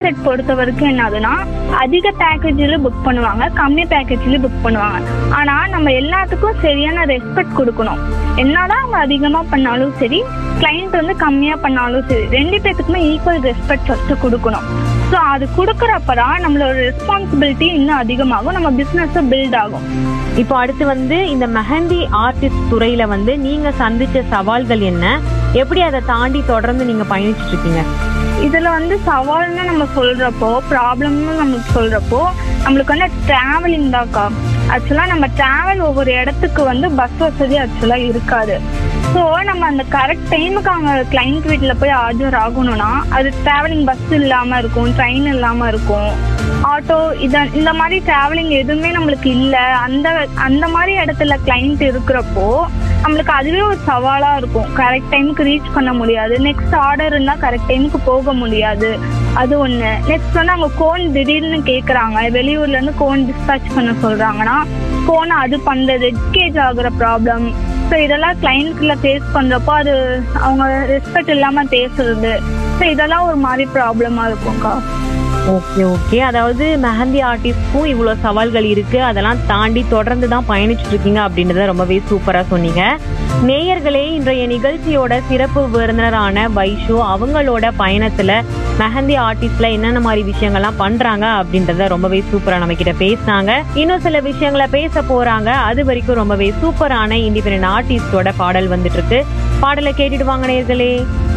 set பொறுத்த வரைக்கும் என்ன ஆகுதுன்னா அதிக பேக்கேஜில் புக் பண்ணுவாங்க கம்மி பேக்கேஜில் புக் பண்ணுவாங்க ஆனா நம்ம எல்லாத்துக்கும் சரியான ரெஸ்பெக்ட் கொடுக்கணும் என்னதான் அவங்க அதிகமா பண்ணாலும் சரி கிளைண்ட் வந்து கம்மியா பண்ணாலும் சரி ரெண்டு பேத்துக்குமே ஈக்குவல் ரெஸ்பெக்ட் ஃபர்ஸ்ட் கொடுக்கணும் ஸோ அது கொடுக்குறப்பதான் நம்மளோட ரெஸ்பான்சிபிலிட்டி இன்னும் அதிகமாகும் நம்ம பிஸ்னஸ் பில்ட் ஆகும் இப்போ அடுத்து வந்து இந்த மெஹந்தி ஆர்டிஸ்ட் துறையில வந்து நீங்க சந்திச்ச சவால்கள் என்ன எப்படி அதை தாண்டி தொடர்ந்து நீங்க பயணிச்சுட்டு இருக்கீங்க இதுல வந்து சவால்னு நம்ம சொல்றப்போ ப்ராப்ளம்னு நம்மளுக்கு சொல்றப்போ நம்மளுக்கு வந்து டிராவலிங் தான்க்கா ஆக்சுவலா நம்ம டிராவல் ஒவ்வொரு இடத்துக்கு வந்து பஸ் வசதி ஆக்சுவலா இருக்காது ஸோ நம்ம அந்த கரெக்ட் டைமுக்கு அவங்க கிளைண்ட் வீட்டில் போய் ஆஜர் ஆகணும்னா அது டிராவலிங் பஸ் இல்லாம இருக்கும் ட்ரெயின் இல்லாம இருக்கும் ஆட்டோ இத இந்த மாதிரி டிராவலிங் எதுவுமே நம்மளுக்கு இல்லை அந்த அந்த மாதிரி இடத்துல கிளைண்ட் இருக்கிறப்போ நம்மளுக்கு அதுவே ஒரு சவாலா இருக்கும் கரெக்ட் டைமுக்கு ரீச் பண்ண முடியாது நெக்ஸ்ட் ஆர்டர் இருந்தா கரெக்ட் டைமுக்கு போக முடியாது அது ஒண்ணு நெக்ஸ்ட் வந்து அவங்க கோன் திடீர்னு கேக்குறாங்க வெளியூர்ல இருந்து கோன் டிஸ்பேச் பண்ண சொல்றாங்கன்னா கோன் அது பண்றது எட்கேஜ் ஆகுற ப்ராப்ளம் ஸோ இதெல்லாம் கிளைண்ட்ல ஃபேஸ் பண்றப்போ அது அவங்க ரெஸ்பெக்ட் இல்லாம பேசுறது ஸோ இதெல்லாம் ஒரு மாதிரி ப்ராப்ளமா இருக்கும்க்கா ஓகே ஓகே அதாவது மெஹந்தி ஆர்டிஸ்ட்க்கும் இவ்வளோ சவால்கள் இருக்கு அதெல்லாம் தாண்டி தொடர்ந்து தான் பயணிச்சுட்டு இருக்கீங்க அப்படின்றத ரொம்பவே சூப்பரா சொன்னீங்க நேயர்களே இன்றைய நிகழ்ச்சியோட சிறப்பு விருந்தினரான வைஷு அவங்களோட பயணத்துல மெஹந்தி ஆர்டிஸ்ட்ல என்னென்ன மாதிரி விஷயங்கள்லாம் பண்றாங்க அப்படின்றத ரொம்பவே சூப்பரா நம்ம கிட்ட பேசினாங்க இன்னும் சில விஷயங்களை பேச போறாங்க அது வரைக்கும் ரொம்பவே சூப்பரான இண்டிபெண்டன்ட் ஆர்டிஸ்டோட பாடல் வந்துட்டு இருக்கு பாடலை கேட்டுட்டு வாங்க நேயர்களே